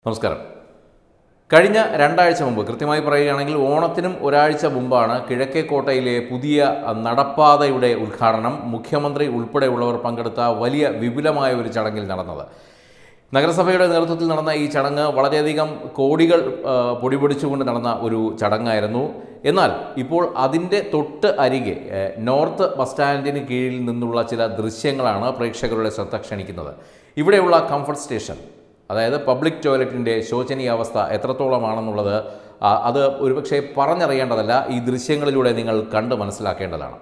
നമസ്കാരം കഴിഞ്ഞ രണ്ടാഴ്ച മുമ്പ് കൃത്യമായി പറയുകയാണെങ്കിൽ ഓണത്തിനും ഒരാഴ്ച മുമ്പാണ് കിഴക്കേക്കോട്ടയിലെ പുതിയ നടപ്പാതയുടെ ഉദ്ഘാടനം മുഖ്യമന്ത്രി ഉൾപ്പെടെയുള്ളവർ പങ്കെടുത്ത വലിയ വിപുലമായ ഒരു ചടങ്ങിൽ നടന്നത് നഗരസഭയുടെ നേതൃത്വത്തിൽ നടന്ന ഈ ചടങ്ങ് വളരെയധികം കോടികൾ ആ, പൊടിപൊടിച്ചുകൊണ്ട് നടന്ന ഒരു ചടങ്ങായിരുന്നു എന്നാൽ ഇപ്പോൾ അതിൻ്റെ തൊട്ട് അരികെ ഏ, നോർത്ത് ബസ് സ്റ്റാൻഡിന് കീഴിൽ നിന്നുള്ള ചില ദൃശ്യങ്ങളാണ് പ്രേക്ഷകരുടെ ശ്രദ്ധ ക്ഷണിക്കുന്നത് ഇവിടെയുള്ള കംഫർട്ട് സ്റ്റേഷൻ അതായത് പബ്ലിക് ടോയ്ലറ്റിൻ്റെ ശോചനീയാവസ്ഥ എത്രത്തോളമാണെന്നുള്ളത് ആ, അത് ഒരുപക്ഷെ പറഞ്ഞറിയേണ്ടതല്ല ഈ ദൃശ്യങ്ങളിലൂടെ നിങ്ങൾ കണ്ട് മനസ്സിലാക്കേണ്ടതാണ്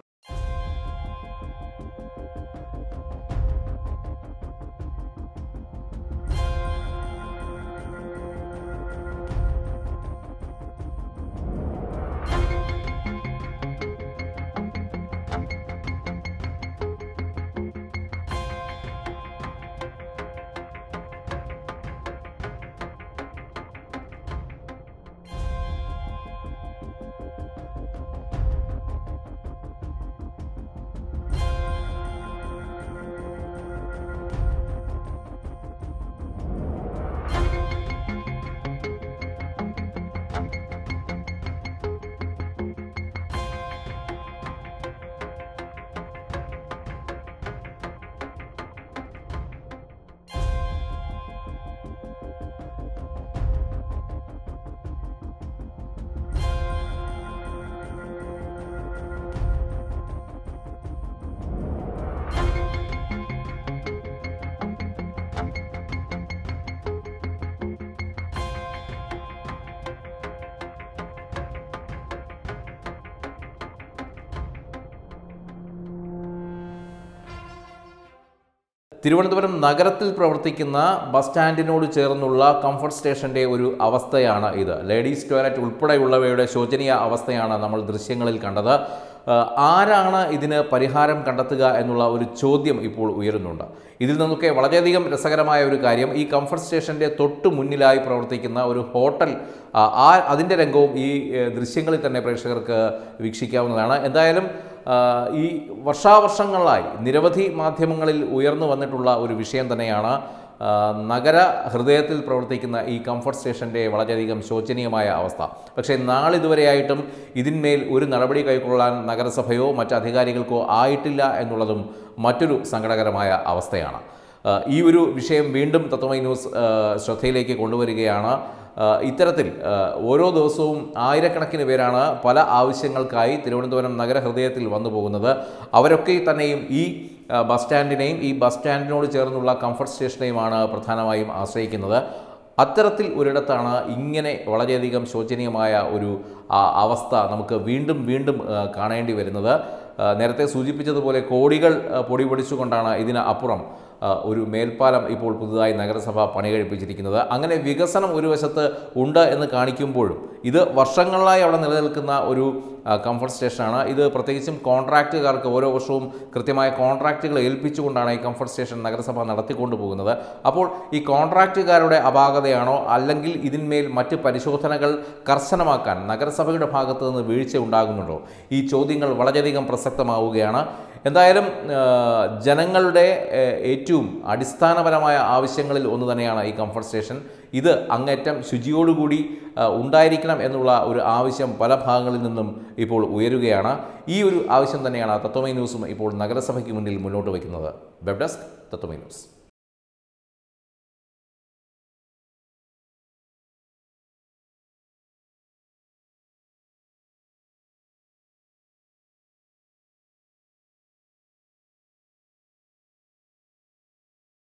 തിരുവനന്തപുരം നഗരത്തിൽ പ്രവർത്തിക്കുന്ന ബസ് സ്റ്റാൻഡിനോട് ചേർന്നുള്ള കംഫർട്ട് സ്റ്റേഷൻ്റെ ഒരു അവസ്ഥയാണ് ഇത് ലേഡീസ് ടോയ്ലറ്റ് ഉൾപ്പെടെയുള്ളവയുടെ ശോചനീയ അവസ്ഥയാണ് നമ്മൾ ദൃശ്യങ്ങളിൽ കണ്ടത് ആ, ആരാണ് ഇതിന് പരിഹാരം കണ്ടെത്തുക എന്നുള്ള ഒരു ചോദ്യം ഇപ്പോൾ ഉയരുന്നുണ്ട് ഇതിൽ നിന്നൊക്കെ വളരെയധികം രസകരമായ ഒരു കാര്യം ഈ കംഫർട്ട് സ്റ്റേഷൻ്റെ തൊട്ട് മുന്നിലായി പ്രവർത്തിക്കുന്ന ഒരു ഹോട്ടൽ ആ, ആ അതിൻ്റെ രംഗവും ഈ ഏ, ദൃശ്യങ്ങളിൽ തന്നെ പ്രേക്ഷകർക്ക് വീക്ഷിക്കാവുന്നതാണ് എന്തായാലും ആ, ഈ വർഷാവർഷങ്ങളായി നിരവധി മാധ്യമങ്ങളിൽ ഉയർന്നു വന്നിട്ടുള്ള ഒരു വിഷയം തന്നെയാണ് ആ, നഗര ഹൃദയത്തിൽ പ്രവർത്തിക്കുന്ന ഈ കംഫർട്ട് സ്റ്റേഷൻ്റെ വളരെയധികം ശോചനീയമായ അവസ്ഥ പക്ഷേ നാളിതുവരെയായിട്ടും ഇതിന്മേൽ ഒരു നടപടി കൈക്കൊള്ളാൻ നഗരസഭയോ മറ്റ് അധികാരികൾക്കോ ആയിട്ടില്ല എന്നുള്ളതും മറ്റൊരു സങ്കടകരമായ അവസ്ഥയാണ് ആ, ഈ ഒരു വിഷയം വീണ്ടും തത്വമൈ ന്യൂസ് ആ, ശ്രദ്ധയിലേക്ക് കൊണ്ടുവരികയാണ് ആ, ഇത്തരത്തിൽ ആ, ഓരോ ദിവസവും ആയിരക്കണക്കിന് പേരാണ് പല ആവശ്യങ്ങൾക്കായി തിരുവനന്തപുരം നഗരഹൃദയത്തിൽ വന്നു പോകുന്നത് അവരൊക്കെ തന്നെയും ഈ ആ, ബസ് സ്റ്റാൻഡിനെയും ഈ ബസ് സ്റ്റാൻഡിനോട് ചേർന്നുള്ള കംഫർട്ട് സ്റ്റേഷനെയുമാണ് പ്രധാനമായും ആശ്രയിക്കുന്നത് അത്തരത്തിൽ ഒരിടത്താണ് ഇങ്ങനെ വളരെയധികം ശോചനീയമായ ഒരു ആ, അവസ്ഥ നമുക്ക് വീണ്ടും വീണ്ടും ആ, കാണേണ്ടി വരുന്നത് ആ, നേരത്തെ സൂചിപ്പിച്ചതുപോലെ കോടികൾ ആ, പൊടി പൊടിച്ചുകൊണ്ടാണ് ഇതിന് അപ്പുറം ആ, ഒരു മേൽപ്പാലം ഇപ്പോൾ പുതുതായി നഗരസഭ പണി കഴിപ്പിച്ചിരിക്കുന്നത് അങ്ങനെ വികസനം ഒരു വശത്ത് ഉണ്ട് എന്ന് കാണിക്കുമ്പോഴും ഇത് വർഷങ്ങളായി അവിടെ നിലനിൽക്കുന്ന ഒരു ആ, കംഫർട്ട് സ്റ്റേഷനാണ് ഇത് പ്രത്യേകിച്ചും കോൺട്രാക്റ്റുകാർക്ക് ഓരോ വർഷവും കൃത്യമായ കോൺട്രാക്റ്റുകൾ ഏൽപ്പിച്ചുകൊണ്ടാണ് ഈ കംഫർട്ട് സ്റ്റേഷൻ നഗരസഭ നടത്തിക്കൊണ്ടു പോകുന്നത് അപ്പോൾ ഈ കോൺട്രാക്റ്റുകാരുടെ അപാകതയാണോ അല്ലെങ്കിൽ ഇതിന്മേൽ മറ്റ് പരിശോധനകൾ കർശനമാക്കാൻ നഗരസഭയുടെ ഭാഗത്ത് നിന്ന് വീഴ്ച ഉണ്ടാകുന്നുണ്ടോ ഈ ചോദ്യങ്ങൾ വളരെയധികം പ്രസക്തമാവുകയാണ് എന്തായാലും ആ, ജനങ്ങളുടെ ആ, ഏറ്റവും അടിസ്ഥാനപരമായ ആവശ്യങ്ങളിൽ ഒന്ന് തന്നെയാണ് ഈ കംഫർട്ട് സ്റ്റേഷൻ ഇത് അങ്ങേറ്റം ശുചിയോടുകൂടി ആ, ഉണ്ടായിരിക്കണം എന്നുള്ള ഒരു ആവശ്യം പല ഭാഗങ്ങളിൽ നിന്നും ഇപ്പോൾ ഉയരുകയാണ് ഈ ഒരു ആവശ്യം തന്നെയാണ് തത്വമൈ ന്യൂസും ഇപ്പോൾ നഗരസഭയ്ക്ക് മുന്നിൽ മുന്നോട്ട് വയ്ക്കുന്നത് വെബ് ഡെസ്ക് തത്വമൈ ന്യൂസ്